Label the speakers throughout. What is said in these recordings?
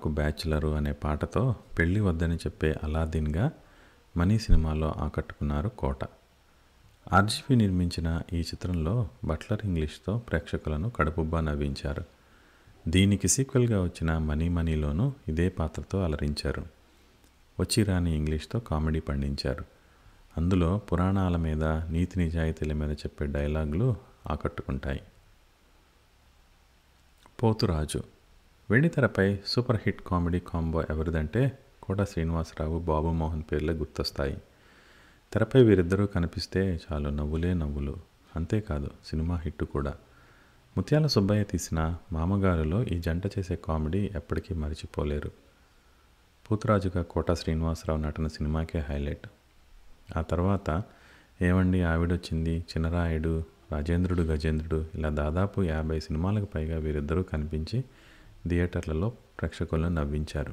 Speaker 1: కొరకు బ్యాచులరు అనే పాటతో పెళ్లి వద్దని చెప్పే అలాద్దీన్గా మనీ సినిమాలో ఆకట్టుకున్నారు కోట ఆర్జీవి నిర్మించిన ఈ చిత్రంలో బట్లర్ ఇంగ్లీష్తో ప్రేక్షకులను కడుపుబ్బా నవ్వించారు దీనికి సీక్వెల్గా వచ్చిన మనీ మనీలోనూ ఇదే పాత్రతో అలరించారు వచ్చి రాని ఇంగ్లీష్తో కామెడీ పండించారు అందులో పురాణాల మీద నీతి నిజాయితీల మీద చెప్పే డైలాగులు ఆకట్టుకుంటాయి పోతురాజు వెండితెరపై సూపర్ హిట్ కామెడీ కాంబో ఎవరిదంటే కోట శ్రీనివాసరావు బాబు మోహన్ పేర్లే గుర్తొస్తాయి తెరపై వీరిద్దరూ కనిపిస్తే చాలు నవ్వులే నవ్వులు అంతేకాదు సినిమా హిట్ కూడా ముత్యాల సుబ్బయ్య తీసిన మామగారులో ఈ జంట చేసే కామెడీ ఎప్పటికీ మరిచిపోలేరు పూతురాజుగా కోట శ్రీనివాసరావు నటన సినిమాకే హైలైట్ ఆ తర్వాత ఏమండి ఆవిడొచ్చింది చిన్నరాయుడు రాజేంద్రుడు గజేంద్రుడు ఇలా దాదాపు యాభై సినిమాలకు పైగా వీరిద్దరూ కనిపించి థియేటర్లలో ప్రేక్షకులను నవ్వించారు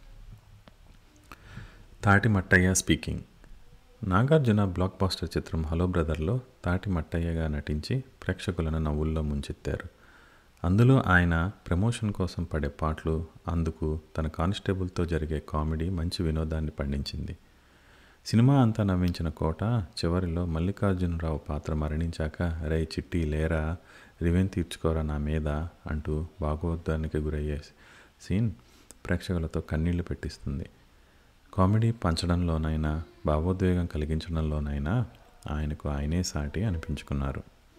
Speaker 1: Thati Mattayya speaking Nagarjuna blockbuster చిత్రం హలో బ్రదర్లో తాటి మట్టయ్యగా నటించి ప్రేక్షకులను నవ్వుల్లో ముంచెత్తారు అందులో ఆయన ప్రమోషన్ కోసం పడే పాటలు అందుకు తన కానిస్టేబుల్తో జరిగే కామెడీ మంచి వినోదాన్ని పండించింది సినిమా అంతా నవ్వించిన కోట చివరిలో మల్లికార్జునరావు పాత్ర మరణించాక రే చిట్టి లేరా రివెన్ తీర్చుకోరా నా మీద అంటూ భాగవద్ధానికి గురయ్యే సీన్ ప్రేక్షకులతో కన్నీళ్లు పెట్టిస్తుంది కామెడీ పంచడంలోనైనా భావోద్వేగం కలిగించడంలోనైనా ఆయనకు ఆయనే సాటి అనిపించుకున్నారు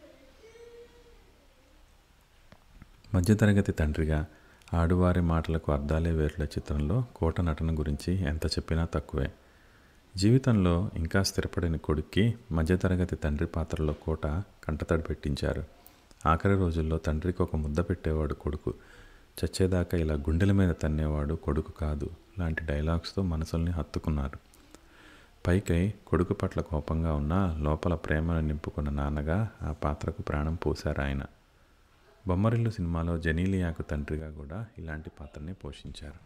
Speaker 1: మధ్యతరగతి తండ్రిగా ఆడువారి మాటలకు అర్థాలే వేరుల చిత్రంలో కోట నటన గురించి ఎంత చెప్పినా తక్కువే జీవితంలో ఇంకా స్థిరపడిన కొడుక్కి మధ్యతరగతి తండ్రి పాత్రలో కోట కంటతడి పెట్టించారు ఆఖరి రోజుల్లో తండ్రికి ఒక ముద్ద పెట్టేవాడు కొడుకు చచ్చేదాకా ఇలా గుండెల మీద తన్నేవాడు కొడుకు కాదు లాంటి డైలాగ్స్తో మనసుల్ని హత్తుకున్నారు పైకై కొడుకు పట్ల కోపంగా ఉన్న లోపల ప్రేమను నింపుకున్న నాన్నగా ఆ పాత్రకు ప్రాణం పోశారు ఆయన బొమ్మరిల్లు సినిమాలో జనీలియాకు తండ్రిగా కూడా ఇలాంటి పాత్రని పోషించారు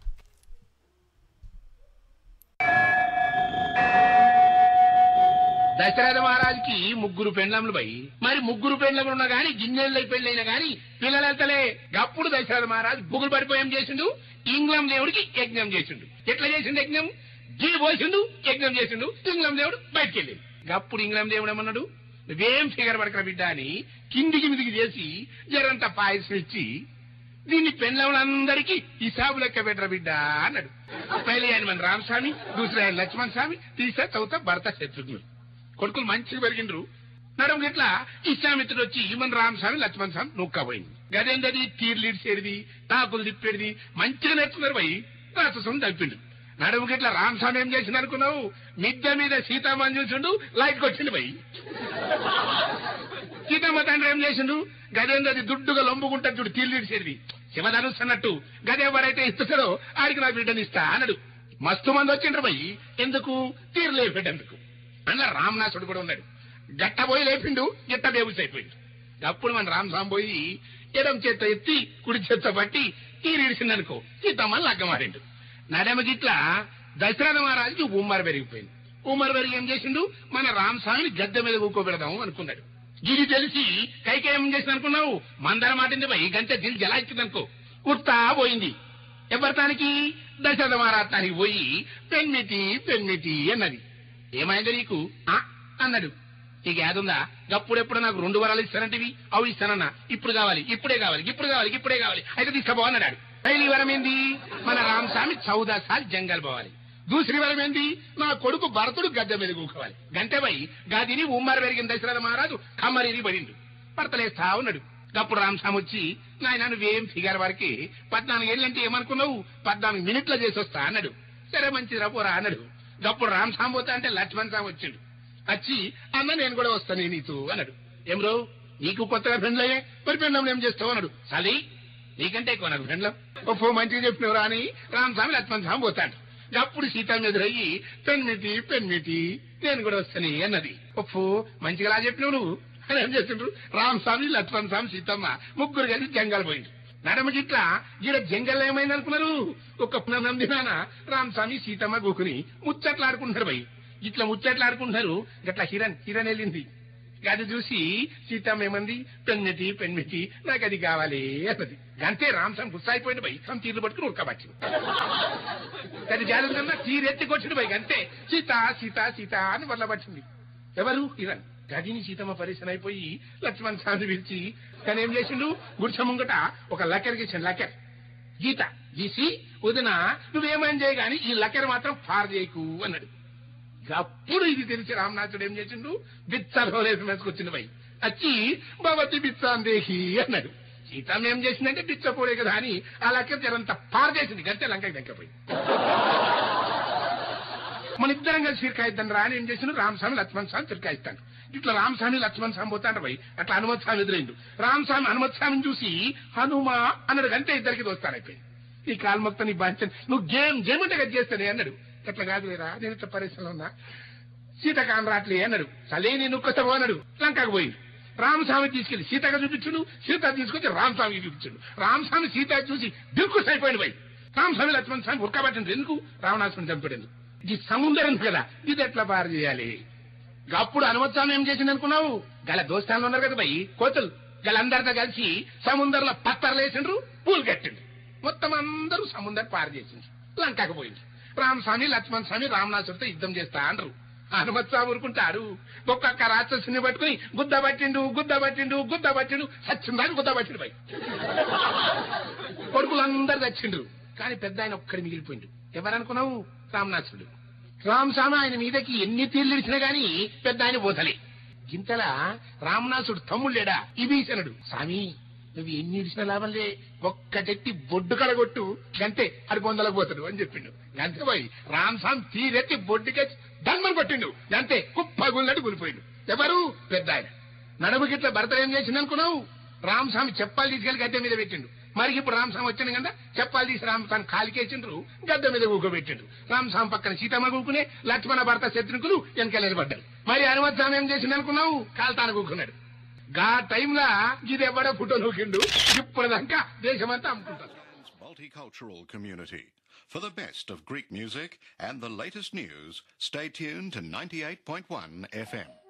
Speaker 2: దశరథ మహారాజుకి ముగ్గురు పెండ్లములు పోయి మరి ముగ్గురు పెండ్లములు ఉన్నా గాని గిన్నెళ్ళై పెళ్ళైనా గాని పిల్లలంతలే గప్పుడు దశరథ మహారాజు బుగులు పడిపోయం చేసిండు ఇంగ్లం దేవుడికి యజ్ఞం చేసిండు ఎట్లా చేసిండు యజ్ఞం గీ పోసిండు యజ్ఞం చేసిండు ఇంగ్లం దేవుడు బయటికి వెళ్ళిండు గప్పుడు ఇంగ్లం దేవుడు ఏమన్నాడు నువ్వేం ఫిగర్ పడకరా బిడ్డ అని కిందికి మిదికి చేసి జరంత పాయసం ఇచ్చి దీన్ని పెండ్లములందరికీ హిసాబు లెక్క పెట్టరా బిడ్డ అన్నాడు పైలి ఆయన మన రామస్వామి దూసరా ఆయన లక్ష్మణ్ స్వామి తీసా చౌత భర్త శత్రుఘ్నుడు కొడుకులు మంచిగా పెరిగిండ్రు నడుము గిట్లా ఇష్టామిత్రుడు వచ్చి ఈమన్ రామస్వామి లక్ష్మణ్ స్వామి నూక్కపోయింది గదేందది తీర్లు ఇడిసేది తాకులు తిప్పేది మంచిగా నేర్చుకున్నారు పోయి రాక్షసం తప్పిండు నడుము గిట్లా రామస్వామి ఏం చేసింది అనుకున్నావు మిద్దె మీద సీతామని చూసిండు లైట్కి వచ్చింది పోయి సీతమ్మ తండ్రి ఏం చేసిండు గదేందది దుడ్డుగా లొంబుకుంటా చూడు తీర్లు ఇడిసేది శివధనుస్ అన్నట్టు గదే ఎవరైతే ఇస్తాడో ఆడికి నా బిడ్డని ఇస్తా అన్నాడు మస్తు మంది వచ్చిండ్రు పోయి ఎందుకు తీర్లు లేపేటందుకు అన్న రామనాథుడు కూడా ఉన్నాడు గట్ట పోయి లేపిండు గిట్ట బేబుస్ అయిపోయింది అప్పుడు మన రామస్వామి పోయి ఎడం చేత్త ఎత్తి కుడి చేత్త పట్టి తీరిడిసిందనుకో సీతమ్మని లగ్గమారిండు నడమ గిట్ల దశరథ మహారాజుకి ఉమ్మర పెరిగిపోయింది ఉమ్మర పెరిగి ఏం చేసిండు మన రామస్వామిని గద్దె మీద కూకోబెడదాం అనుకున్నాడు ఇది తెలిసి కైక ఏం చేసింది అనుకున్నావు మందర మాటింది పోయి గంట దిల్ జలాయించింది అనుకో ఉత్తా పోయింది ఎవరితానికి దశరథ మహారాజానికి పోయి పెన్మిటి పెన్మిటి అన్నది ఏమైంది నీకు ఆ అన్నాడు నీకు ఏదుందా గప్పుడెప్పుడు నాకు రెండు వరాలు ఇస్తానంటివి అవి ఇస్తానన్నా ఇప్పుడు కావాలి ఇప్పుడే కావాలి ఇప్పుడు కావాలి ఇప్పుడే కావాలి అయితే తీసుకోబో అన్నాడు పైలి వరం ఏంది మన రామస్వామి చౌదా సాల్ జంగల్ పోవాలి దూసరి వరం ఏంది నా కొడుకు భరతుడు గద్దె మీద కూకోవాలి గంటేపై గదిని ఉమ్మర పెరిగిన దశరథ మహారాజు కమ్మరిని పడిండు భర్తలేస్తా ఉన్నాడు అప్పుడు రామస్వామి వచ్చి నాయన నువ్వేం ఫిగర్ వరకి పద్నాలుగు ఏళ్ళంటే ఏమనుకున్నావు పద్నాలుగు మినిట్ల చేసి వస్తా అన్నాడు సరే మంచిది రాపోరా అన్నాడు అప్పుడు రామ్ సాం పోతా అంటే లక్ష్మణ్ సాం వచ్చిండు వచ్చి అన్న నేను కూడా వస్తాను నీతో అన్నాడు ఏం రో నీకు కొత్తగా ఫ్రెండ్లయ్యే మరి ఫ్రెండ్లం ఏం చేస్తావు అన్నాడు సలీ నీకంటే ఎక్కువ నాకు ఫ్రెండ్లం ఓ మంచిగా చెప్పినవరా అని రామ్ స్వామి లక్ష్మణ్ స్వామి పోతాడు అప్పుడు సీతమ్మ ఎదురయ్యి పెన్మిటి పెన్మిటి నేను కూడా వస్తాను అన్నది ఒప్పు మంచిగా చెప్పినావు నువ్వు అని ఏం చేస్తుండ్రు రామ్ స్వామి లక్ష్మణ్ స్వామి సీతమ్మ ముగ్గురు కలిసి జంగల్ పోయిండు నడమ గిట్లా ఈడ జంగల్ ఏమైంది అనుకున్నారు ఒక నందినాన రామస్వామి సీతమ్మ గోకుని ముచ్చట్లాడుకుంటున్నారు భయ్ ఇట్లా ముచ్చట్లాడుకుంటున్నారు గట్లా హిరణ్ హిరణ్ వెళ్ళింది అది చూసి సీతమ్మ ఏమంది పెన్మిటి పెన్మిటి నాకు అది కావాలి అన్నది అంతే రామస్వామి గుస్సా అయిపోయింది బై సమ్ తీర్లు పట్టుకుని ఉడకబట్టింది అది జాగ్రత్త కన్నా తీరెత్తి కొట్టింది బై అంతే సీత సీత సీత అని వల్ల పట్టింది ఎవరు ఇరన్ గదిని సీతమ్మ పరిశ్రమ అయిపోయి లక్ష్మణ్ స్వామి పిలిచి తను ఏం చేసిండు గుడిసె ముంగట ఒక లకెర్ గీసాడు లకెర్ గీత గీసి వదిన నువ్వేమని చేయ గాని ఈ లకెర్ మాత్రం ఫార్ చేయకు అన్నాడు అప్పుడు ఇది తెలిసి రామనాథుడు ఏం చేసిండు బిత్సలో లేసి వేసుకొచ్చింది పోయి వచ్చి భవతి బిత్సాందేహి అన్నాడు సీతమ్మ ఏం చేసిందంటే బిచ్చపోడే కదా అని ఆ లెక్క జరంతా పారు చేసింది గంటే లంకకి దగ్గపోయి మన ఇద్దరం కలిసి ఫిర్కాయిద్దాం రా అని ఏం చేసిన రామస్వామి లక్ష్మణ్ స్వామి ఫిర్కాయిస్తాను ఇట్లా రామస్వామి లక్ష్మణ్ స్వామి పోతాడు పోయి అట్లా హనుమత్ స్వామి ఎదురైండు రామస్వామి హనుమత్ స్వామిని చూసి హనుమా అన్నాడు అంతే ఇద్దరికి దోస్తారైపోయింది ఈ కాలు మొత్తం నీ బాంచన్ నువ్వు గేమ్ గేమ్ అంటే గది చేస్తానే అన్నాడు అట్లా కాదు లేరా నేను ఇట్లా పరిశ్రమలో ఉన్నా సీతకాన్ రాట్లే అన్నాడు సలే నేను ఒక్కసారి అన్నాడు లంకకు పోయింది రామస్వామి తీసుకెళ్లి సీతగా చూపించుడు సీత తీసుకొచ్చి రామస్వామికి చూపించుడు రామస్వామి సీత చూసి దిల్కుస్ అయిపోయింది పోయి రామస్వామి లక్ష్మణ్ స్వామి ఉరకబట్టింది ఎందుకు రావణాసుని చంపాడు ఇది సముద్రం కదా ఇది ఎట్లా పారు చేయాలి అప్పుడు హనుమత్స్వామి ఏం చేసింది అనుకున్నావు గల దోస్తాన్లు ఉన్నారు కదా భయ్ కోతులు గలందరితో కలిసి సముద్రంలో పత్తర్లు వేసిండ్రు పూలు కట్టిండ్రు మొత్తం అందరూ సముద్రం పారు చేసిండ్రు లంకకు పోయింది రామస్వామి లక్ష్మణ్ స్వామి రామనాథుడితో యుద్ధం చేస్తా అంటారు హనుమత్ స్వామి ఊరుకుంటారు ఒక్కొక్క రాక్షసుని పట్టుకుని గుద్ద పట్టిండు గుద్ద పట్టిండు గుద్ద పట్టిండు సచ్చిందని గుద్ద పట్టిండు భయ్ కొడుకులందరూ చచ్చిండ్రు కానీ పెద్ద ఆయన ఒక్కడి మిగిలిపోయిండు ఎవరనుకున్నావు రామనాథుడు రామస్వామి ఆయన మీదకి ఎన్ని తీర్లు ఇచ్చినా గాని పెద్ద ఆయన పోతలే ఇంతలా రామనాథుడు తమ్ముళ్ళేడా ఇబీసనుడు స్వామి నువ్వు ఎన్ని ఇచ్చిన లాభంలే ఒక్కటెత్తి బొడ్డు కడగొట్టు గంతే అడి పొందలకు పోతాడు అని చెప్పిండు గంతే పోయి రామస్వామి తీరెత్తి బొడ్డుకెచ్చి ధన్మని కొట్టిండు గంతే కుప్ప గుళ్ళట్టు కూలిపోయిండు ఎవరు పెద్ద ఆయన నడుముకిట్ల భర్త ఏం చేసింది అనుకున్నావు రామస్వామి చెప్పాలి తీసుకెళ్లి గద్దె మీద పెట్టిండు మరి ఇప్పుడు రామస్వామి వచ్చిండు కదా చెప్పాలి తీసి రామస్వామి కాలికేసిండ్రు గద్దె మీద ఊకబెట్టిండు రామస్వామి పక్కన సీతమ్మ కూకునే లక్ష్మణ భర్త శత్రుకులు వెనకాల నిలబడ్డారు మరి హనుమత్ స్వామి ఏం చేసింది అనుకున్నావు కాల్తాన కూకున్నాడు గా టైంలా ఇది ఎవడో ఫోటో నూకిండు ఇప్పుడు దాకా దేశమంతా అమ్ముకుంటారు
Speaker 3: multicultural community. For the best of Greek music and the latest news, stay tuned to 98.1 FM.